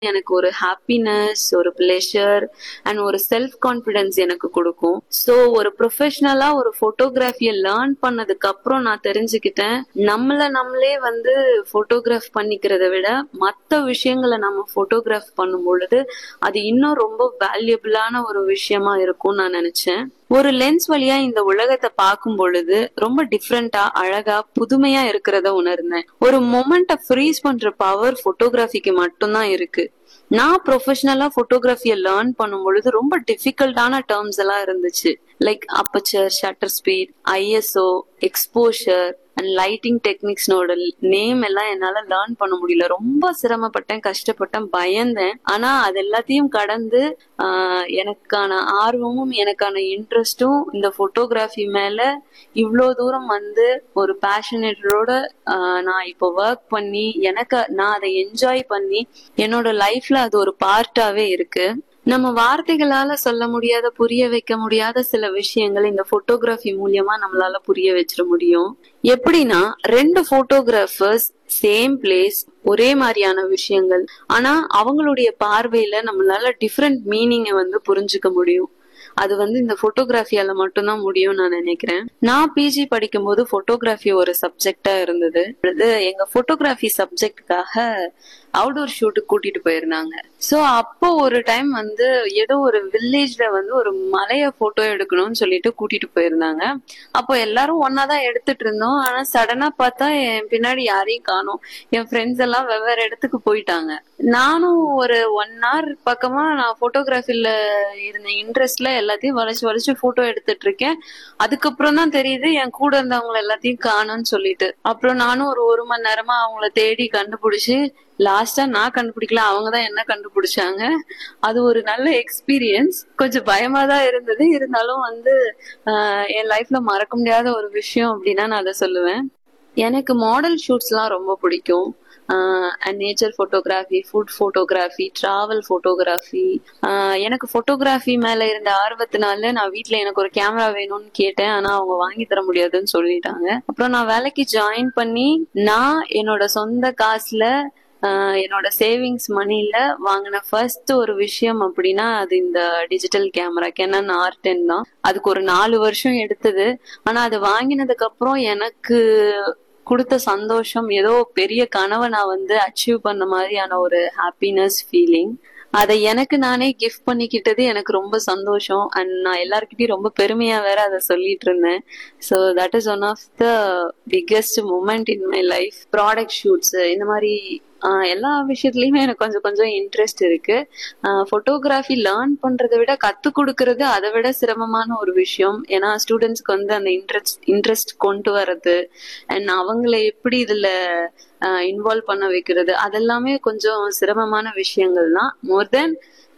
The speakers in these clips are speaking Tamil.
எனக்கு ஒரு ஹாப்பினஸ் ஒரு பிளெஷர் அண்ட் ஒரு செல்ஃப் கான்பிடன்ஸ் எனக்கு கொடுக்கும் ஸோ ஒரு ப்ரொஃபஷனலா ஒரு போட்டோகிராஃபியை லேர்ன் பண்ணதுக்கு அப்புறம் நான் தெரிஞ்சுக்கிட்டேன் நம்மள நம்மளே வந்து போட்டோகிராஃப் பண்ணிக்கிறத விட மற்ற விஷயங்களை நம்ம போட்டோகிராஃப் பண்ணும் பொழுது அது இன்னும் ரொம்ப வேல்யூபிளான ஒரு விஷயமா இருக்கும் நான் நினைச்சேன் ஒரு லென்ஸ் வழியா இந்த உலகத்தை பார்க்கும் பொழுது ரொம்ப டிஃப்ரெண்டா அழகா புதுமையா இருக்கிறத உணர்ந்தேன் ஒரு மொமெண்ட்டை ஃப்ரீஸ் பண்ற பவர் போட்டோகிராஃபிக்கு மட்டும்தான் இருக்கு நான் ப்ரொஃபஷனலா போட்டோகிராஃபியை லேர்ன் பண்ணும் பொழுது ரொம்ப டிஃபிகல்ட்டான டேர்ம்ஸ் எல்லாம் இருந்துச்சு like aperture shutter speed ISO exposure and lighting டெக்னிக்ஸ்னோட நேம் எல்லாம் என்னால லேர்ன் பண்ண முடியல ரொம்ப சிரமப்பட்டேன் கஷ்டப்பட்டேன் பயந்தேன் ஆனா அது எல்லாத்தையும் கடந்து ஆஹ் எனக்கான ஆர்வமும் எனக்கான இன்ட்ரெஸ்டும் இந்த போட்டோகிராஃபி மேல இவ்வளோ தூரம் வந்து ஒரு பேஷனேட்டரோட நான் இப்போ ஒர்க் பண்ணி எனக்கு நான் அதை என்ஜாய் பண்ணி என்னோட லைஃப்ல அது ஒரு பார்ட்டாவே இருக்கு நம்ம வார்த்தைகளால சொல்ல முடியாத புரிய வைக்க முடியாத சில விஷயங்கள் இந்த போட்டோகிராஃபி மூலியமா நம்மளால புரிய வச்சிட முடியும் எப்படின்னா ரெண்டு போட்டோகிராஃபர்ஸ் சேம் பிளேஸ் ஒரே மாதிரியான விஷயங்கள் ஆனா அவங்களுடைய பார்வையில நம்மளால டிஃப்ரெண்ட் மீனிங்கை வந்து புரிஞ்சுக்க முடியும் அது வந்து இந்த போட்டோகிராஃபியால மட்டும்தான் முடியும் நான் நினைக்கிறேன் நான் பிஜி படிக்கும் போது போட்டோகிராஃபி ஒரு சப்ஜெக்டா இருந்தது அது எங்க போட்டோகிராஃபி சப்ஜெக்டுக்காக அவுடோர் ஷூட்டுக்கு கூட்டிட்டு போயிருந்தாங்க சோ அப்போ ஒரு டைம் வந்து ஏதோ ஒரு வில்லேஜ்ல வந்து ஒரு மலைய போட்டோ எடுக்கணும்னு சொல்லிட்டு கூட்டிட்டு போயிருந்தாங்க அப்போ எல்லாரும் ஒன்னாதான் எடுத்துட்டு இருந்தோம் ஆனா சடனா பார்த்தா என் பின்னாடி யாரையும் காணோம் என் ஃப்ரெண்ட்ஸ் எல்லாம் வெவ்வேறு இடத்துக்கு போயிட்டாங்க நானும் ஒரு ஒன் ஹவர் பக்கமா நான் போட்டோகிராஃபில இருந்த இன்ட்ரெஸ்ட்ல எல்லாத்தையும் வளைச்சு வளைச்சு போட்டோ எடுத்துட்டு இருக்கேன் அதுக்கப்புறம் தான் தெரியுது என் கூட இருந்தவங்க எல்லாத்தையும் காணும்னு சொல்லிட்டு அப்புறம் நானும் ஒரு ஒரு மணி நேரமா அவங்கள தேடி கண்டுபிடிச்சு லாஸ்டா நான் கண்டுபிடிக்கல அவங்க தான் என்ன கண்டுபிடிச்சாங்க அது ஒரு நல்ல எக்ஸ்பீரியன்ஸ் கொஞ்சம் பயமா தான் இருந்தது இருந்தாலும் வந்து ஆஹ் என் லைஃப்ல மறக்க முடியாத ஒரு விஷயம் அப்படின்னா நான் அதை சொல்லுவேன் எனக்கு மாடல் ஷூட்ஸ்லாம் ரொம்ப பிடிக்கும் and nature photography food photography travel photography எனக்கு ஃபோட்டோகிராஃபி மேல இருந்த ஆர்வத்தினால நான் வீட்ல எனக்கு ஒரு கேமரா வேணும்னு கேட்டேன் ஆனா அவங்க வாங்கி தர முடியாதுன்னு சொல்லிட்டாங்க அப்புறம் நான் வேலைக்கு ஜாயின் பண்ணி நான் என்னோட சொந்த காசுல ஆஹ் என்னோட சேவிங்ஸ் மணில வாங்கின ஃபர்ஸ்ட் ஒரு விஷயம் அப்படின்னா அது இந்த digital camera Canon R ten தான் அதுக்கு ஒரு நாலு வருஷம் எடுத்தது ஆனா அது வாங்கினதுக்கு அப்புறம் எனக்கு கொடுத்த சந்தோஷம் ஏதோ பெரிய கனவை நான் வந்து அச்சீவ் பண்ண மாதிரியான ஒரு ஹாப்பினஸ் ஃபீலிங் அதை எனக்கு நானே கிஃப்ட் பண்ணிக்கிட்டது எனக்கு ரொம்ப சந்தோஷம் அண்ட் நான் எல்லாருக்கிட்டையும் ரொம்ப பெருமையா வேற அதை சொல்லிட்டு இருந்தேன் so that is one of the biggest moment in my life product shoots இந்த மாதிரி ஆஹ் எல்லா விஷயத்துலயுமே எனக்கு கொஞ்சம் கொஞ்சம் இன்ட்ரெஸ்ட் இருக்கு ஃபோட்டோகிராஃபி லேர்ன் பண்றதை விட கத்து கொடுக்கறது அதை விட சிரமமான ஒரு விஷயம் ஏன்னா ஸ்டூடெண்ட்ஸ்க்கு வந்து அந்த இன்ட்ரெஸ்ட் இன்ட்ரெஸ்ட் கொண்டு வர்றது அண்ட் அவங்கள எப்படி இதுல இன்வால்வ் பண்ண வைக்கிறது அதெல்லாமே கொஞ்சம் சிரமமான விஷயங்கள் தான் மோர் தென்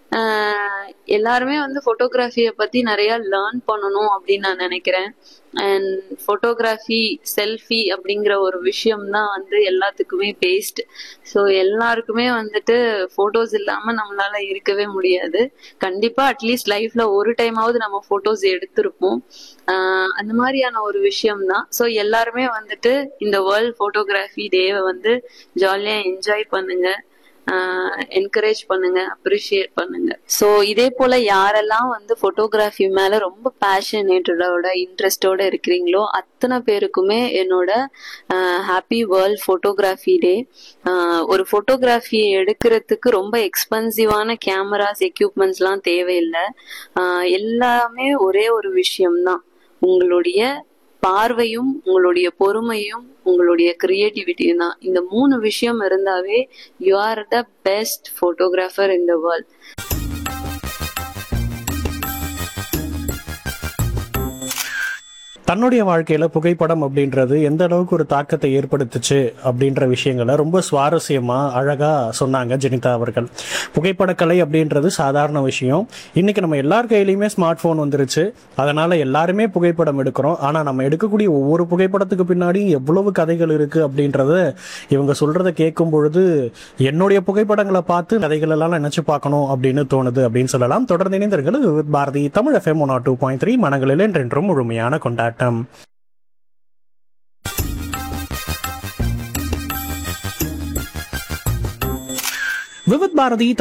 எல்லாருமே வந்து ஃபோட்டோகிராஃபியை பத்தி நிறைய லேர்ன் பண்ணணும் அப்படின்னு நான் நினைக்கிறேன் அண்ட் ஃபோட்டோகிராஃபி செல்ஃபி அப்படிங்கிற ஒரு விஷயம் தான் வந்து எல்லாத்துக்குமே பேஸ்ட் ஸோ எல்லாருக்குமே வந்துட்டு ஃபோட்டோஸ் இல்லாமல் நம்மளால இருக்கவே முடியாது கண்டிப்பாக அட்லீஸ்ட் லைஃப்ல ஒரு டைமாவது நம்ம ஃபோட்டோஸ் எடுத்திருப்போம் அந்த மாதிரியான ஒரு விஷயம் தான் ஸோ எல்லாருமே வந்துட்டு இந்த வேர்ல்ட் ஃபோட்டோகிராஃபி டேவை வந்து ஜாலியாக என்ஜாய் பண்ணுங்க என்கரேஜ் பண்ணுங்க அப்ரிஷியேட் பண்ணுங்க ஸோ இதே போல யாரெல்லாம் வந்து ஃபோட்டோகிராஃபி மேல ரொம்ப பேஷனேட்டடோட இன்ட்ரெஸ்டோட இருக்கிறீங்களோ அத்தனை பேருக்குமே என்னோட ஹாப்பி வேர்ல்ட் ஃபோட்டோகிராஃபி டே ஒரு ஃபோட்டோகிராஃபியை எடுக்கிறதுக்கு ரொம்ப எக்ஸ்பென்சிவான கேமராஸ் எக்யூப்மெண்ட்ஸ்லாம் தேவையில்லை எல்லாமே ஒரே ஒரு விஷயம்தான் உங்களுடைய பார்வையும் உங்களுடைய பொறுமையும் உங்களுடைய கிரியேட்டிவிட்டியும் தான் இந்த மூணு விஷயம் இருந்தாவே you are the best photographer in the world தன்னுடைய வாழ்க்கையில புகைப்படம் அப்படின்றது எந்த அளவுக்கு ஒரு தாக்கத்தை ஏற்படுத்துச்சு அப்படின்ற விஷயங்களை ரொம்ப சுவாரஸ்யமா அழகா சொன்னாங்க ஜெனிதா அவர்கள் புகைப்படக்கலை அப்படின்றது சாதாரண விஷயம் இன்னைக்கு நம்ம எல்லார் கையிலயுமே ஸ்மார்ட் போன் வந்துருச்சு அதனால எல்லாருமே புகைப்படம் எடுக்கிறோம் ஆனா நம்ம எடுக்கக்கூடிய ஒவ்வொரு புகைப்படத்துக்கு பின்னாடி எவ்வளவு கதைகள் இருக்கு அப்படின்றத இவங்க சொல்றத கேட்கும் பொழுது என்னுடைய புகைப்படங்களை பார்த்து கதைகள் எல்லாம் நினைச்சு பார்க்கணும் அப்படின்னு தோணுது அப்படின்னு சொல்லலாம் தொடர்ந்து இணைந்தர்கள் Bharathi Tamil FM one two point three மனங்களில் என்றென்றும் முழுமையான கொண்டாட்டம் விவித் பாரதி